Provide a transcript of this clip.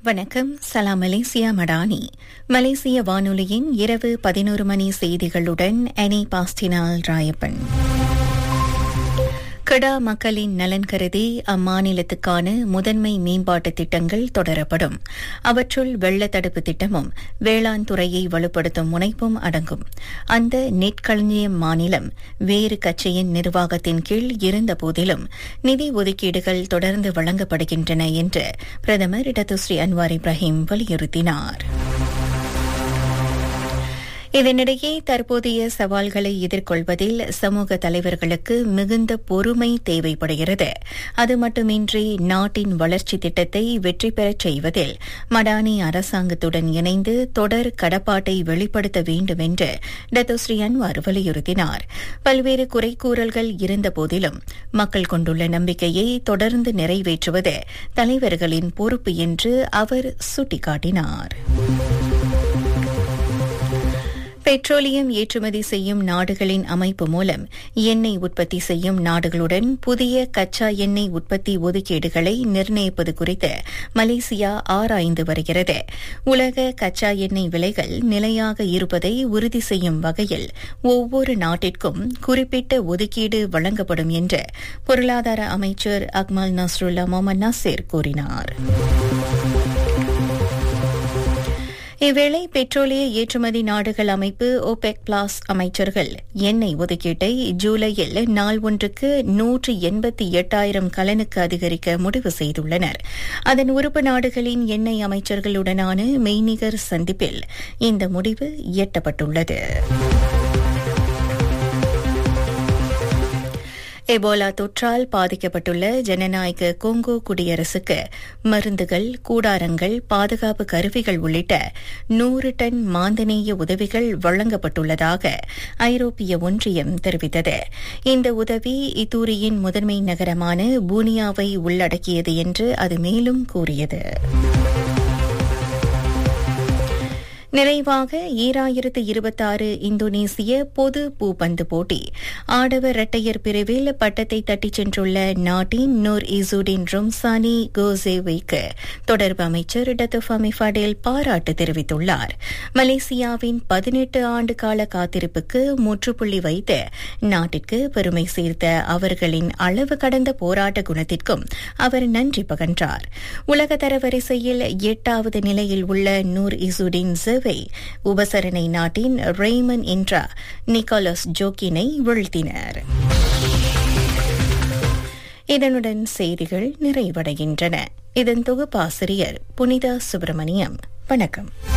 வணக்கம் சலாம் மலேசியா மடானி மலேசிய வானொலியின் இரவு பதினோரு மணி செய்திகளுடன் எனி பாஸ்டினால் ராயப்பன் கெடா மக்களின் நலன் கருதி அம்மாநிலத்துக்கான முதன்மை மேம்பாட்டு திட்டங்கள் தொடரப்படும் அவற்றுள் வெள்ள தடுப்பு திட்டமும் வேளாண் துறையை வலுப்படுத்தும் முனைப்பும் அடங்கும் அந்த நெற்களஞ்சியம் மாநிலம் வேறு கட்சியின் நிர்வாகத்தின் கீழ் இருந்த போதிலும் நிதி ஒதுக்கீடுகள் தொடர்ந்து வழங்கப்படுகின்றன என்று பிரதமர் இடதுஸ்ரீ அன்வார் இப்ராஹிம் வலியுறுத்தினார் இதனிடையே தற்போதைய சவால்களை எதிர்கொள்வதில் சமூக தலைவர்களுக்கு மிகுந்த பொறுமை தேவைப்படுகிறது அது மட்டுமின்றி நாட்டின் வளர்ச்சி திட்டத்தை வெற்றி பெறச் செய்வதில் மடானி அரசாங்கத்துடன் இணைந்து தொடர் கடப்பாட்டை வெளிப்படுத்த வேண்டும் என்று டத்தோஸ்ரீ அன்வார் வலியுறுத்தினார் பல்வேறு குறைகூறல்கள் இருந்தபோதிலும் மக்கள் கொண்டுள்ள நம்பிக்கையை தொடர்ந்து நிறைவேற்றுவது தலைவர்களின் பொறுப்பு என்று அவர் சுட்டிக்காட்டினார் பெட்ரோலியம் ஏற்றுமதி செய்யும் நாடுகளின் அமைப்பு மூலம் எண்ணெய் உற்பத்தி செய்யும் நாடுகளுடன் புதிய கச்சா எண்ணெய் உற்பத்தி ஒதுக்கீடுகளை நிர்ணயிப்பது குறித்து மலேசியா ஆராய்ந்து வருகிறது உலக கச்சா எண்ணெய் விலைகள் நிலையாக இருப்பதை உறுதி செய்யும் வகையில் ஒவ்வொரு நாட்டிற்கும் குறிப்பிட்ட ஒதுக்கீடு வழங்கப்படும் என்று பொருளாதார அமைச்சர் அக்மல் நஸ்ருல்லா மொஹமது நாசிர் கூறினார் இவ்வேளை பெட்ரோலிய ஏற்றுமதி நாடுகள் அமைப்பு ஓபெக் பிளாஸ் அமைச்சர்கள் எண்ணெய் ஒதுக்கீட்டை ஜூலையில் நாள் ஒன்றுக்கு நூற்று எண்பத்தி எட்டாயிரம் கலனுக்கு அதிகரிக்க முடிவு செய்துள்ளனர் அதன் உறுப்பு நாடுகளின் எண்ணெய் அமைச்சர்களுடனான மெய்நிகர் சந்திப்பில் இந்த முடிவு எட்டப்பட்டுள்ளது எபோலா தொற்றால் பாதிக்கப்பட்டுள்ள ஜனநாயக கோங்கோ குடியரசுக்கு மருந்துகள் கூடாரங்கள் பாதுகாப்பு கருவிகள் உள்ளிட்ட நூறு டன் மாந்தநேய உதவிகள் வழங்கப்பட்டுள்ளதாக ஐரோப்பிய ஒன்றியம் தெரிவித்தது இந்த உதவி இத்தூரியின் முதன்மை நகரமான பூனியாவை உள்ளடக்கியது என்று அது மேலும் கூறியது நிறைவாக ஈராயிரத்து இருபத்தாறு இந்தோனேசிய பொது பூப்பந்து போட்டி ஆடவர் இரட்டையர் பிரிவில் பட்டத்தை தட்டிச் சென்றுள்ள நாட்டின் நூர் இசுடின் ரொம்சானி கோசேவைக்கு தொடர்பு அமைச்சர் டத்துஃபாமி ஃபடேல் பாராட்டு தெரிவித்துள்ளார் மலேசியாவின் பதினெட்டு ஆண்டு கால காத்திருப்புக்கு முற்றுப்புள்ளி வைத்து நாட்டிற்கு பெருமை சேர்த்த அவர்களின் அளவு கடந்த போராட்ட குணத்திற்கும் அவர் நன்றி பகன்றார் உலக தரவரிசையில் எட்டாவது நிலையில் உள்ள நூர் இசுடின் சேவை உபசரணை நாட்டின் ரெய்மன் இன்ட்ரா நிக்கோலஸ் ஜோக்கினை வீழ்த்தினர் இதனுடன் செய்திகள் நிறைவடைகின்றன இதன் தொகுப்பாசிரியர் புனிதா சுப்பிரமணியம் வணக்கம்